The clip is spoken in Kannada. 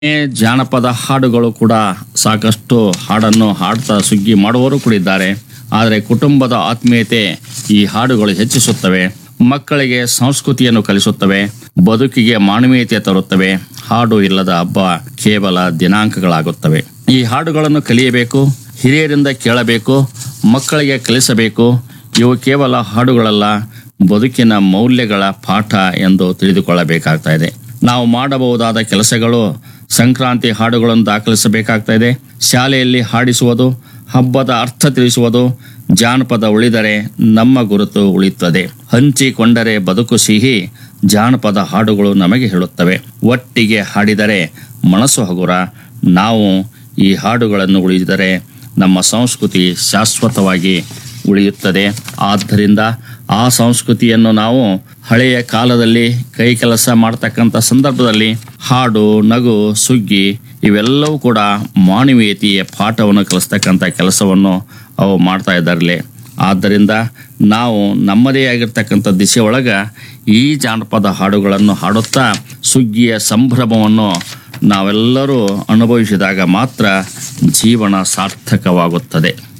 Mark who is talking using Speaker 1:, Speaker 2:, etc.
Speaker 1: ಈ ಜಾನಪದ ಹಾಡುಗಳು ಕೂಡ ಸಾಕಷ್ಟು ಹಾಡನ್ನು ಹಾಡ್ತಾ ಸುಗ್ಗಿ ಮಾಡುವವರು ಕೂಡ ಇದ್ದಾರೆ ಆದರೆ ಕುಟುಂಬದ ಆತ್ಮೀಯತೆ ಈ ಹಾಡುಗಳು ಹೆಚ್ಚಿಸುತ್ತವೆ ಮಕ್ಕಳಿಗೆ ಸಂಸ್ಕೃತಿಯನ್ನು ಕಲಿಸುತ್ತವೆ ಬದುಕಿಗೆ ಮಾನವೀಯತೆ ತರುತ್ತವೆ ಹಾಡು ಇಲ್ಲದ ಹಬ್ಬ ಕೇವಲ ದಿನಾಂಕಗಳಾಗುತ್ತವೆ ಈ ಹಾಡುಗಳನ್ನು ಕಲಿಯಬೇಕು ಹಿರಿಯರಿಂದ ಕೇಳಬೇಕು ಮಕ್ಕಳಿಗೆ ಕಲಿಸಬೇಕು ಇವು ಕೇವಲ ಹಾಡುಗಳಲ್ಲ ಬದುಕಿನ ಮೌಲ್ಯಗಳ ಪಾಠ ಎಂದು ತಿಳಿದುಕೊಳ್ಳಬೇಕಾಗ್ತಾ ಇದೆ ನಾವು ಮಾಡಬಹುದಾದ ಕೆಲಸಗಳು ಸಂಕ್ರಾಂತಿ ಹಾಡುಗಳನ್ನು ದಾಖಲಿಸಬೇಕಾಗ್ತಾ ಇದೆ ಶಾಲೆಯಲ್ಲಿ ಹಾಡಿಸುವುದು ಹಬ್ಬದ ಅರ್ಥ ತಿಳಿಸುವುದು ಜಾನಪದ ಉಳಿದರೆ ನಮ್ಮ ಗುರುತು ಉಳಿಯುತ್ತದೆ ಹಂಚಿಕೊಂಡರೆ ಬದುಕು ಸಿಹಿ ಜಾನಪದ ಹಾಡುಗಳು ನಮಗೆ ಹೇಳುತ್ತವೆ ಒಟ್ಟಿಗೆ ಹಾಡಿದರೆ ಮನಸ್ಸು ಹಗುರ ನಾವು ಈ ಹಾಡುಗಳನ್ನು ಉಳಿದರೆ ನಮ್ಮ ಸಂಸ್ಕೃತಿ ಶಾಶ್ವತವಾಗಿ ಉಳಿಯುತ್ತದೆ ಆದ್ದರಿಂದ ಆ ಸಂಸ್ಕೃತಿಯನ್ನು ನಾವು ಹಳೆಯ ಕಾಲದಲ್ಲಿ ಕೈ ಕೆಲಸ ಮಾಡ್ತಕ್ಕಂಥ ಸಂದರ್ಭದಲ್ಲಿ ಹಾಡು ನಗು ಸುಗ್ಗಿ ಇವೆಲ್ಲವೂ ಕೂಡ ಮಾನವೀಯತೆಯ ಪಾಠವನ್ನು ಕಲಿಸ್ತಕ್ಕಂಥ ಕೆಲಸವನ್ನು ಅವು ಮಾಡ್ತಾ ಇದ್ದಾರಲೆ ಆದ್ದರಿಂದ ನಾವು ನಮ್ಮದೇ ಆಗಿರ್ತಕ್ಕಂಥ ದಿಶೆ ಒಳಗೆ ಈ ಜಾನಪದ ಹಾಡುಗಳನ್ನು ಹಾಡುತ್ತಾ ಸುಗ್ಗಿಯ ಸಂಭ್ರಮವನ್ನು ನಾವೆಲ್ಲರೂ ಅನುಭವಿಸಿದಾಗ ಮಾತ್ರ ಜೀವನ ಸಾರ್ಥಕವಾಗುತ್ತದೆ